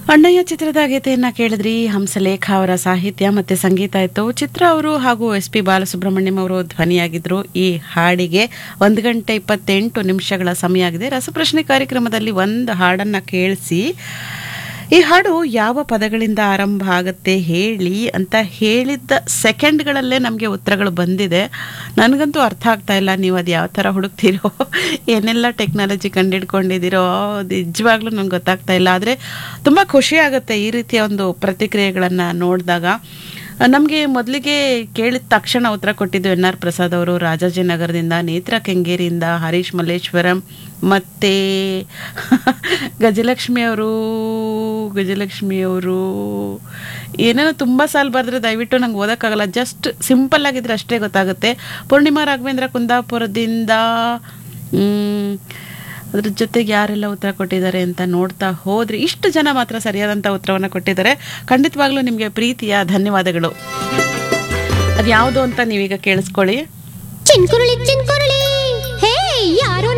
ಅಣ್ಣಯ್ಯ ಚಿತ್ರದ ಗೀತೆಯನ್ನ ಕೇಳಿದ್ರಿ ಹಂಸಲೇಖ ಅವರ ಸಾಹಿತ್ಯ ಮತ್ತೆ ಸಂಗೀತ ಇತ್ತು ಚಿತ್ರ ಅವರು ಹಾಗೂ ಎಸ್ ಪಿ ಬಾಲಸುಬ್ರಹ್ಮಣ್ಯಂ ಅವರು ಧ್ವನಿಯಾಗಿದ್ರು ಈ ಹಾಡಿಗೆ ಒಂದು ಗಂಟೆ ಇಪ್ಪತ್ತೆಂಟು ನಿಮಿಷಗಳ ಸಮಯ ಆಗಿದೆ ರಸಪ್ರಶ್ನೆ ಕಾರ್ಯಕ್ರಮದಲ್ಲಿ ಒಂದು ಹಾಡನ್ನ ಕೇಳಿಸಿ ಈ ಹಾಡು ಯಾವ ಪದಗಳಿಂದ ಆರಂಭ ಆಗುತ್ತೆ ಹೇಳಿ ಅಂತ ಹೇಳಿದ್ದ ಸೆಕೆಂಡ್ಗಳಲ್ಲೇ ನಮಗೆ ಉತ್ತರಗಳು ಬಂದಿದೆ ನನಗಂತೂ ಅರ್ಥ ಆಗ್ತಾ ಇಲ್ಲ ನೀವು ಅದು ಯಾವ ಥರ ಹುಡುಕ್ತೀರೋ ಏನೆಲ್ಲ ಟೆಕ್ನಾಲಜಿ ಕಂಡಿಡ್ಕೊಂಡಿದ್ದೀರೋ ನಿಜವಾಗ್ಲೂ ನನಗೆ ಗೊತ್ತಾಗ್ತಾ ಇಲ್ಲ ಆದರೆ ತುಂಬ ಖುಷಿ ಆಗುತ್ತೆ ಈ ರೀತಿಯ ಒಂದು ಪ್ರತಿಕ್ರಿಯೆಗಳನ್ನು ನೋಡಿದಾಗ ನಮಗೆ ಮೊದಲಿಗೆ ಕೇಳಿದ ತಕ್ಷಣ ಉತ್ತರ ಕೊಟ್ಟಿದ್ದು ಎನ್ ಆರ್ ಪ್ರಸಾದ್ ಅವರು ರಾಜಾಜಿನಗರದಿಂದ ನೇತ್ರ ಕೆಂಗೇರಿಯಿಂದ ಹರೀಶ್ ಮಲ್ಲೇಶ್ವರಂ ಮತ್ತು ಗಜಲಕ್ಷ್ಮಿ ಅವರು ಗಜಲಕ್ಷ್ಮಿ ಅವರು ಏನೇನೋ ತುಂಬ ಸಾಲ ಬರೆದ್ರೆ ದಯವಿಟ್ಟು ನಂಗೆ ಓದೋಕ್ಕಾಗಲ್ಲ ಜಸ್ಟ್ ಸಿಂಪಲ್ ಆಗಿದ್ರೆ ಅಷ್ಟೇ ಗೊತ್ತಾಗುತ್ತೆ ಪೂರ್ಣಿಮಾ ರಾಘವೇಂದ್ರ ಕುಂದಾಪುರದಿಂದ ಮ್, ಅದ್ರ ಜೊತೆಗೆ ಯಾರೆಲ್ಲ ಉತ್ತರ ಕೊಟ್ಟಿದ್ದಾರೆ ಅಂತ ನೋಡ್ತಾ ಹೋದ್ರೆ ಇಷ್ಟು ಜನ ಮಾತ್ರ ಸರಿಯಾದಂಥ ಉತ್ತರವನ್ನು ಕೊಟ್ಟಿದ್ದಾರೆ ಖಂಡಿತವಾಗ್ಲೂ ನಿಮಗೆ ಪ್ರೀತಿಯ ಧನ್ಯವಾದಗಳು ಅದು ಯಾವುದು ಅಂತ ನೀವೀಗ ಕೇಳಿಸ್ಕೊಳ್ಳಿ ಚಿನ್ಕುರುಳಿ ಚಿನ್ಕುರುಳಿ ಹೇ ಯಾರು